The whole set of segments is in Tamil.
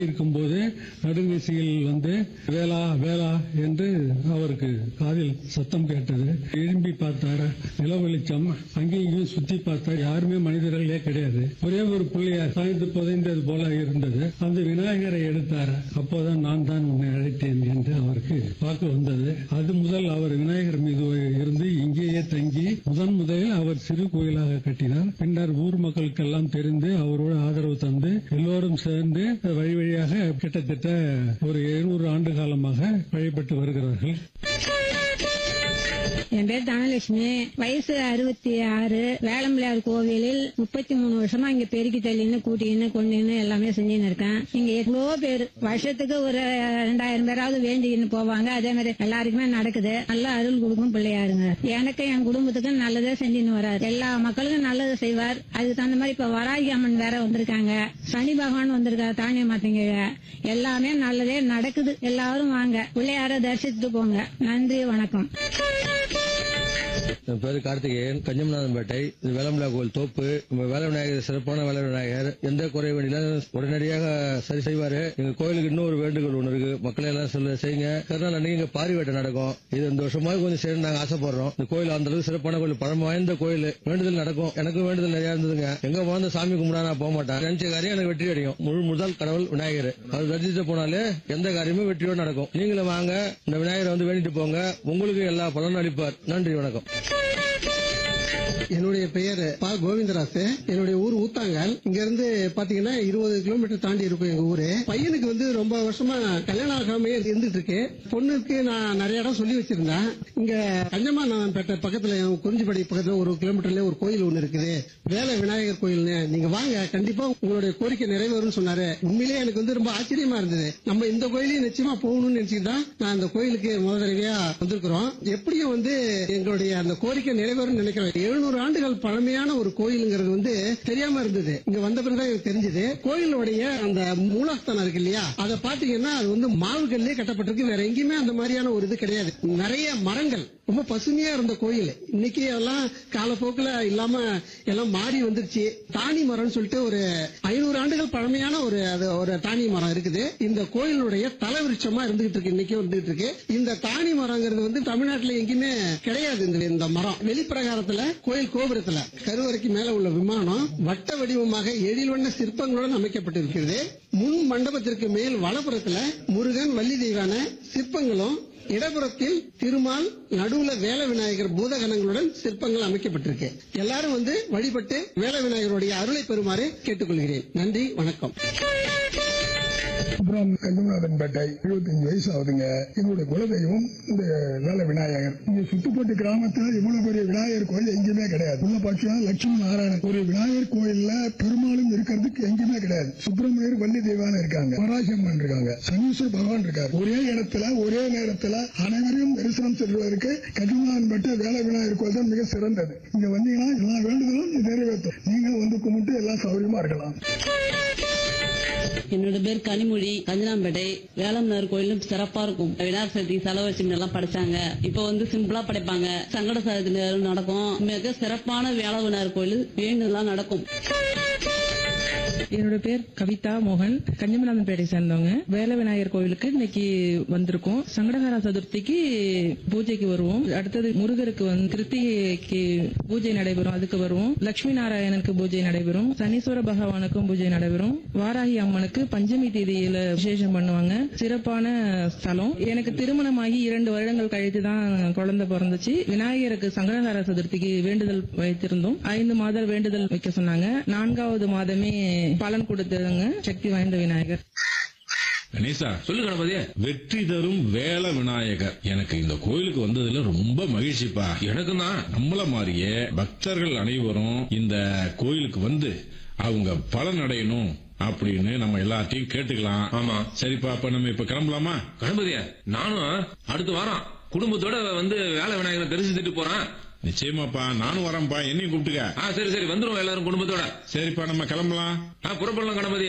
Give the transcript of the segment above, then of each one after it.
இருக்கும்போது நடுவீசியில் வந்து வேளா வேளா என்று அவருக்கு காதில் சத்தம் கேட்டது எழும்பி பார்த்தார் நில வெளிச்சம் அங்கேயும் இங்கேயும் சுத்தி பார்த்தார் யாருமே மனிதர்களே கிடையாது ஒரே ஒரு பிள்ளையார் சாய்ந்து புதைந்தது போல இருந்தது அந்த விநாயகரை எடுத்தார் அப்போதான் நான் தான் உன்னை அழைத்தேன் என்று அவருக்கு வாக்கு வந்தது அது முதல் அவர் விநாயகர் மீது இருந்து இங்கேயே தங்கி முதன் முதலில் அவர் சிறு கோயிலாக கட்டினார் பின்னர் ஊர் மக்களுக்கெல்லாம் தெரிந்து அவரோடு ஆதரவு தந்து எல்லோரும் சேர்ந்து வழி வழியாக கிட்டத்தட்ட ஒரு எழுநூறு ஆண்டு காலமாக வழிபட்டு வருகிறார்கள் என் பேர் தனலட்சுமி வயசு அறுபத்தி ஆறு வேளம்பிள்ளையார் கோவிலில் முப்பத்தி மூணு வருஷமா இங்க பெருக்கி தள்ளின்னு கூட்டின்னு கொண்டுன்னு எல்லாமே செஞ்சுன்னு இருக்கேன் இங்க எவ்வளோ பேர் வருஷத்துக்கு ஒரு ரெண்டாயிரம் பேராவது வேண்டிக்கின்னு போவாங்க அதே மாதிரி எல்லாருக்குமே நடக்குது நல்ல அருள் கொடுக்கும் பிள்ளையாருங்க எனக்கு என் குடும்பத்துக்கு நல்லதே செஞ்சுன்னு வராரு எல்லா மக்களுக்கும் நல்லது செய்வார் அதுக்கு தகுந்த மாதிரி இப்ப வராகி அம்மன் வேற வந்திருக்காங்க சனி பகவான் வந்திருக்காரு தானிய மாத்தீங்க எல்லாமே நல்லதே நடக்குது எல்லாரும் வாங்க பிள்ளையார தரிசித்துட்டு போங்க நன்றி வணக்கம் என் பேரு கார்த்திகேயன் கஞ்சமநாதன்பேட்டை இது வேலம்பிளா கோவில் தோப்பு நம்ம வேலை விநாயகர் சிறப்பான வேலை விநாயகர் எந்த குறை வேண்டியில உடனடியாக சரி செய்வாரு எங்க கோயிலுக்கு இன்னொரு வேண்டுகோள் ஒண்ணு இருக்கு மக்களை எல்லாம் சொல்ல செய்யுங்க கருநாள் அன்னைக்கு இங்க பாரி வேட்டை நடக்கும் இது இந்த வருஷமாக கொஞ்சம் செய்யணும் நாங்க ஆசைப்படுறோம் இந்த கோயில் அந்த அளவுக்கு சிறப்பான கோயில் பழம் வாய்ந்த கோயில் வேண்டுதல் நடக்கும் எனக்கும் வேண்டுதல் நிறைய இருந்ததுங்க எங்க வாழ்ந்த சாமி கும்பிடா நான் போக மாட்டேன் நினைச்ச காரியம் எனக்கு வெற்றி அடையும் முழு முதல் கடவுள் விநாயகர் அது தரிசித்து போனாலே எந்த காரியமும் வெற்றியோடு நடக்கும் நீங்களும் வாங்க இந்த விநாயகரை வந்து வேண்டிட்டு போங்க உங்களுக்கு எல்லா பலனும் அளிப்பார் நன்றி வணக்கம் என்னுடைய பெயர் பா கோவிந்தராசு என்னுடைய ஊர் ஊத்தாங்கல் இங்க இருந்து பாத்தீங்கன்னா இருபது கிலோமீட்டர் தாண்டி இருக்கும் எங்க ஊரு பையனுக்கு வந்து ரொம்ப வருஷமா கல்யாணம் ஆகாம இருந்துட்டு இருக்கு பொண்ணுக்கு நான் நிறைய இடம் சொல்லி வச்சிருந்தேன் இங்க கஞ்சமாநகன்பேட்டை பக்கத்துல குறிஞ்சிப்படி பக்கத்துல ஒரு கிலோமீட்டர்ல ஒரு கோயில் ஒண்ணு இருக்குது வேலை விநாயகர் கோயில்னு நீங்க வாங்க கண்டிப்பா உங்களுடைய கோரிக்கை நிறைவேறும்னு சொன்னாரு உண்மையிலேயே எனக்கு வந்து ரொம்ப ஆச்சரியமா இருந்தது நம்ம இந்த கோயிலையும் நிச்சயமா போகணும்னு நினைச்சுட்டு தான் நான் அந்த கோயிலுக்கு முதல் தடவையா வந்திருக்கிறோம் எப்படியும் வந்து எங்களுடைய அந்த கோரிக்கை நிறைவேறும் நினைக்கிறேன் எழுநூறு ஆண்டுகள் பழமையான ஒரு கோயிலுங்கிறது வந்து தெரியாம இருந்தது இங்க வந்த பிறகுதான் எனக்கு தெரிஞ்சது கோயிலுடைய அந்த மூலஸ்தானம் இருக்கு இல்லையா அதை பாத்தீங்கன்னா அது வந்து மாவுகள்லயே கட்டப்பட்டிருக்கு வேற எங்கேயுமே அந்த மாதிரியான ஒரு இது கிடையாது நிறைய மரங்கள் ரொம்ப பசுமையா இருந்த கோயில் இன்னைக்கு எல்லாம் காலப்போக்குல இல்லாம எல்லாம் மாறி வந்துருச்சு தானி மரம்னு சொல்லிட்டு ஒரு ஐநூறு ஆண்டுகள் பழமையான ஒரு அது ஒரு தானி மரம் இருக்குது இந்த கோயிலுடைய தலைவிருட்சமா இருந்துகிட்டு இருக்கு இன்னைக்கு வந்துகிட்டு இருக்கு இந்த தானி மரங்கிறது வந்து தமிழ்நாட்டுல எங்கேயுமே கிடையாது இந்த இந்த மரம் வெளிப்பிரகாரத்துல கோயில் கோபுரத்துல கருவறைக்கு மேல உள்ள விமானம் வட்ட வடிவமாக எழில் வண்ண சிற்பங்களுடன் அமைக்கப்பட்டிருக்கிறது முன் மண்டபத்திற்கு மேல் வலப்புறத்துல முருகன் வள்ளி தெய்வான சிற்பங்களும் இடப்புறத்தில் திருமால் நடுவுல வேல விநாயகர் பூதகணங்களுடன் சிற்பங்கள் அமைக்கப்பட்டிருக்கு எல்லாரும் வந்து வழிபட்டு வேல விநாயகருடைய அருளை பெறுமாறு கேட்டுக்கொள்கிறேன் நன்றி வணக்கம் அப்புறம் கஞ்சமநாதன்பேட்டை எழுபத்தஞ்சு வயசு ஆகுதுங்க எங்களுடைய குலதெய்வம் இந்த வேலை விநாயகர் இங்க சுத்துப்பட்டு கிராமத்துல இவ்வளவு பெரிய விநாயகர் கோயில் எங்கேயுமே கிடையாது உள்ள பாத்தீங்கன்னா லட்சுமி நாராயணன் ஒரு விநாயகர் கோயில்ல பெருமாளும் இருக்கிறதுக்கு எங்கேயுமே கிடையாது சுப்பிரமணியர் வள்ளி தெய்வான இருக்காங்க பராசம்மன் இருக்காங்க சனீஸ்வர பகவான் இருக்காரு ஒரே இடத்துல ஒரே நேரத்துல அனைவரையும் தரிசனம் செல்வதற்கு கஞ்சமநாதன்பேட்டை வேலை விநாயகர் கோயில் தான் மிக சிறந்தது இங்க வந்தீங்கன்னா எல்லா வேண்டுதலும் நிறைவேற்றும் நீங்களும் வந்து கும்பிட்டு எல்லாம் சௌகரியமா இருக்கலாம் என்னோட பேர் கனிமொழி கஞ்சனாம்பேட்டை வேளம்னார் கோயிலும் சிறப்பா இருக்கும் விநாயகர் சதுர்த்தி செலவச்சு எல்லாம் படைச்சாங்க இப்ப வந்து சிம்பிளா படைப்பாங்க சங்கட சதுர்த்தி நேரம் நடக்கும் மிக சிறப்பான வேளவனார் கோயில் வேண்டுதலாம் நடக்கும் என்னோட பேர் கவிதா மோகன் கஞ்சமநாதன்பேட்டை சேர்ந்தவங்க வேல விநாயகர் கோவிலுக்கு இன்னைக்கு வந்திருக்கோம் சங்கடஹர சதுர்த்திக்கு பூஜைக்கு வருவோம் அடுத்தது முருகருக்கு வந்து கிருத்திகைக்கு பூஜை நடைபெறும் அதுக்கு வருவோம் லட்சுமி நாராயணனுக்கு பூஜை நடைபெறும் சனீஸ்வர பகவானுக்கும் பூஜை நடைபெறும் வாராகி அம்மனுக்கு பஞ்சமி தேதியில விசேஷம் பண்ணுவாங்க சிறப்பான ஸ்தலம் எனக்கு திருமணமாகி இரண்டு வருடங்கள் கழித்து தான் குழந்தை பிறந்துச்சு விநாயகருக்கு சங்கடஹர சதுர்த்திக்கு வேண்டுதல் வைத்திருந்தோம் ஐந்து மாதம் வேண்டுதல் வைக்க சொன்னாங்க நான்காவது மாதமே பலன் கொடுத்ததுங்க சக்தி வாய்ந்த விநாயகர் கணேசா சொல்லு கணபதி வெற்றி தரும் வேல விநாயகர் எனக்கு இந்த கோயிலுக்கு வந்ததுல ரொம்ப மகிழ்ச்சிப்பா எனக்கு தான் நம்மள மாதிரியே பக்தர்கள் அனைவரும் இந்த கோயிலுக்கு வந்து அவங்க பலன் அடையணும் அப்படின்னு நம்ம எல்லாத்தையும் கேட்டுக்கலாம் ஆமா சரிப்பா அப்ப நம்ம இப்ப கிளம்பலாமா கணபதியா நானும் அடுத்த வாரம் குடும்பத்தோட வந்து வேலை விநாயகரை தரிசித்துட்டு போறேன் நிச்சயமாப்பா நானும் வரேன்ப்பா என்னையும் கூப்பிட்டுக்க ஆ சரி சரி வந்துருவோம் எல்லாரும் குடும்பத்தோட சரிப்பா நம்ம கிளம்பலாம் ஆ புறப்படலாம் கணபதி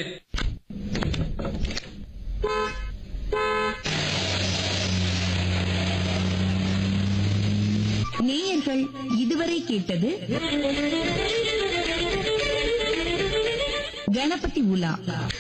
நேயர்கள் இதுவரை கேட்டது கணபதி உலா